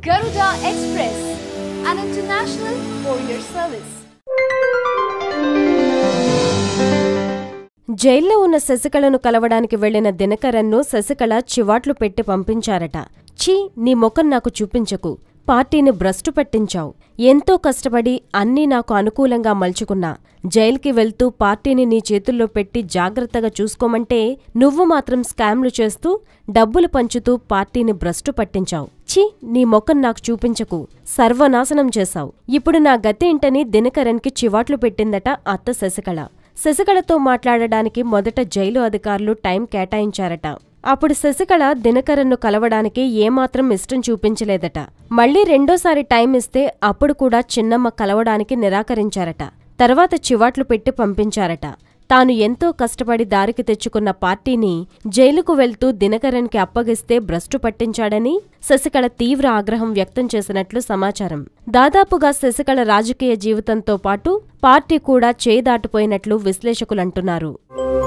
Garuda Express, an international courier service. జైల్లో ఉన్న శశికళను కలవడానికి వెళ్లిన దినకరన్ను శశికళ చివాట్లు పెట్టి పంపించారట ఛీ నీ ముఖం నాకు చూపించకు పార్టీని భ్రష్టు పట్టించావు ఎంతో కష్టపడి అన్నీ నాకు అనుకూలంగా మలుచుకున్నా జైలుకి వెళ్తూ పార్టీని నీ చేతుల్లో పెట్టి జాగ్రత్తగా చూసుకోమంటే నువ్వు మాత్రం స్కామ్లు చేస్తూ డబ్బులు పంచుతూ పార్టీని భ్రష్టు పట్టించావు ఛీ నీ ముఖం నాకు చూపించకు సర్వనాశనం చేశావు ఇప్పుడు నా గతేంటని దినకరన్కి చివాట్లు పెట్టిందట అత్త శశికళ శశికళతో మాట్లాడడానికి మొదట జైలు అధికారులు టైం కేటాయించారట అప్పుడు శశికళ దినకరన్ను కలవడానికి ఏమాత్రం ఇష్టం చూపించలేదట మళ్లీ రెండోసారి టైం ఇస్తే అప్పుడు కూడా చిన్నమ్మ కలవడానికి నిరాకరించారట తర్వాత చివాట్లు పెట్టి పంపించారట తాను ఎంతో కష్టపడి దారికి తెచ్చుకున్న పార్టీని జైలుకు వెళ్తూ దినకరన్కి అప్పగిస్తే భ్రష్టు పట్టించాడని శశికళ తీవ్ర ఆగ్రహం వ్యక్తం చేసినట్లు సమాచారం దాదాపుగా శశికళ రాజకీయ జీవితంతో పాటు పార్టీ కూడా చేదాటిపోయినట్లు విశ్లేషకులంటున్నారు